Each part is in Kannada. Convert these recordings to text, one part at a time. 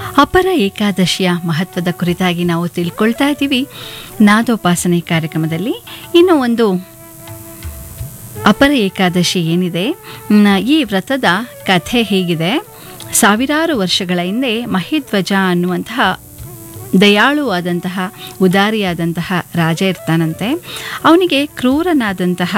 ಅಪರ ಏಕಾದಶಿಯ ಮಹತ್ವದ ಕುರಿತಾಗಿ ನಾವು ತಿಳ್ಕೊಳ್ತಾ ಇದ್ದೀವಿ ನಾದೋಪಾಸನೆ ಕಾರ್ಯಕ್ರಮದಲ್ಲಿ ಇನ್ನು ಒಂದು ಅಪರ ಏಕಾದಶಿ ಏನಿದೆ ಮ್, ಈ ವ್ರತದ ಕಥೆ ಹೀಗಿದೆ ಸಾವಿರಾರು ವರ್ಷಗಳ ಹಿಂದೆ ಮಹಿಧ್ವಜ ಅನ್ನುವಂತಹ ದಯಾಳುವಾದಂತಹ ಉದಾರಿಯಾದಂತಹ ರಾಜ ಇರ್ತಾನಂತೆ ಅವನಿಗೆ ಕ್ರೂರನಾದಂತಹ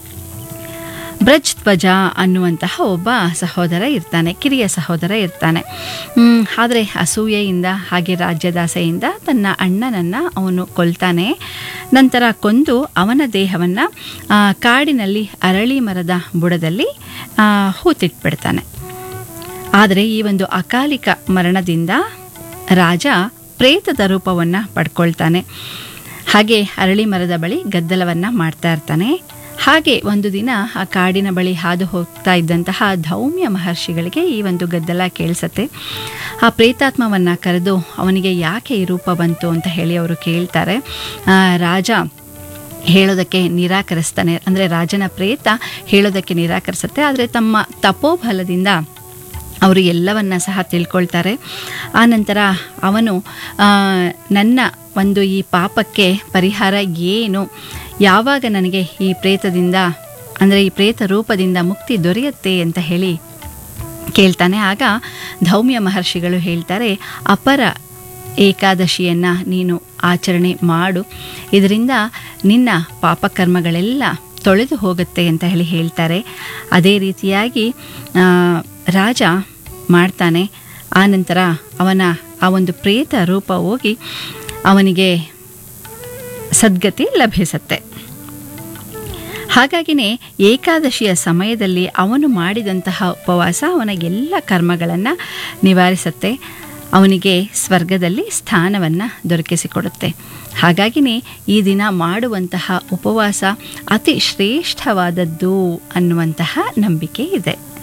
ಬ್ರಜ್ ಧ್ವಜ ಅನ್ನುವಂತಹ ಒಬ್ಬ ಸಹೋದರ ಇರ್ತಾನೆ ಕಿರಿಯ ಸಹೋದರ ಇರ್ತಾನೆ ಆದರೆ ಅಸೂಯೆಯಿಂದ ಹಾಗೆ ರಾಜ್ಯದಾಸೆಯಿಂದ ತನ್ನ ಅಣ್ಣನನ್ನು ಅವನು ಕೊಲ್ತಾನೆ ನಂತರ ಕೊಂದು ಅವನ ದೇಹವನ್ನು ಕಾಡಿನಲ್ಲಿ ಅರಳಿ ಮರದ ಬುಡದಲ್ಲಿ ಆ, ಹೂತಿಟ್ಬಿಡ್ತಾನೆ ಆದರೆ ಈ ಒಂದು ಅಕಾಲಿಕ ಮರಣದಿಂದ ರಾಜ ಪ್ರೇತದ ರೂಪವನ್ನು ಪಡ್ಕೊಳ್ತಾನೆ ಹಾಗೆ ಅರಳಿ ಮರದ ಬಳಿ ಗದ್ದಲವನ್ನು ಮಾಡ್ತಾ ಇರ್ತಾನೆ ಹಾಗೆ ಒಂದು ದಿನ ಆ ಕಾಡಿನ ಬಳಿ ಹಾದು ಹೋಗ್ತಾ ಇದ್ದಂತಹ ಧೌಮ್ಯ ಮಹರ್ಷಿಗಳಿಗೆ ಈ ಒಂದು ಗದ್ದಲ ಕೇಳಿಸತ್ತೆ ಆ ಪ್ರೇತಾತ್ಮವನ್ನು ಕರೆದು ಅವನಿಗೆ ಯಾಕೆ ಈ ರೂಪ ಬಂತು ಅಂತ ಹೇಳಿ ಅವರು ಕೇಳ್ತಾರೆ ಆ, ರಾಜ ಹೇಳೋದಕ್ಕೆ ನಿರಾಕರಿಸ್ತಾನೆ ಅಂದರೆ ರಾಜನ ಪ್ರೇತ ಹೇಳೋದಕ್ಕೆ ನಿರಾಕರಿಸುತ್ತೆ ಆದರೆ ತಮ್ಮ ತಪೋಬಲದಿಂದ ಅವರು ಎಲ್ಲವನ್ನ ಸಹ ತಿಳ್ಕೊಳ್ತಾರೆ ಆನಂತರ ಅವನು ಆ, ನನ್ನ ಒಂದು ಈ ಪಾಪಕ್ಕೆ ಪರಿಹಾರ ಏನು ಯಾವಾಗ ನನಗೆ ಈ ಪ್ರೇತದಿಂದ ಅಂದರೆ ಈ ಪ್ರೇತ ರೂಪದಿಂದ ಮುಕ್ತಿ ದೊರೆಯುತ್ತೆ ಅಂತ ಹೇಳಿ ಕೇಳ್ತಾನೆ ಆಗ ಧೌಮ್ಯ ಮಹರ್ಷಿಗಳು ಹೇಳ್ತಾರೆ ಅಪರ ಏಕಾದಶಿಯನ್ನು ನೀನು ಆಚರಣೆ ಮಾಡು ಇದರಿಂದ ನಿನ್ನ ಪಾಪಕರ್ಮಗಳೆಲ್ಲ ತೊಳೆದು ಹೋಗುತ್ತೆ ಅಂತ ಹೇಳಿ ಹೇಳ್ತಾರೆ ಅದೇ ರೀತಿಯಾಗಿ ಆ, ರಾಜ ಮಾಡ್ತಾನೆ ಆನಂತರ ಅವನ ಆ ಒಂದು ಪ್ರೇತ ರೂಪ ಹೋಗಿ ಅವನಿಗೆ ಸದ್ಗತಿ ಲಭಿಸುತ್ತೆ ಹಾಗಾಗಿನೇ ಏಕಾದಶಿಯ ಸಮಯದಲ್ಲಿ ಅವನು ಮಾಡಿದಂತಹ ಉಪವಾಸ ಅವನ ಎಲ್ಲ ಕರ್ಮಗಳನ್ನು ನಿವಾರಿಸುತ್ತೆ ಅವನಿಗೆ ಸ್ವರ್ಗದಲ್ಲಿ ಸ್ಥಾನವನ್ನು ದೊರಕಿಸಿಕೊಡುತ್ತೆ ಹಾಗಾಗಿನೇ ಈ ದಿನ ಮಾಡುವಂತಹ ಉಪವಾಸ ಅತಿ ಶ್ರೇಷ್ಠವಾದದ್ದು ಅನ್ನುವಂತಹ ನಂಬಿಕೆ ಇದೆ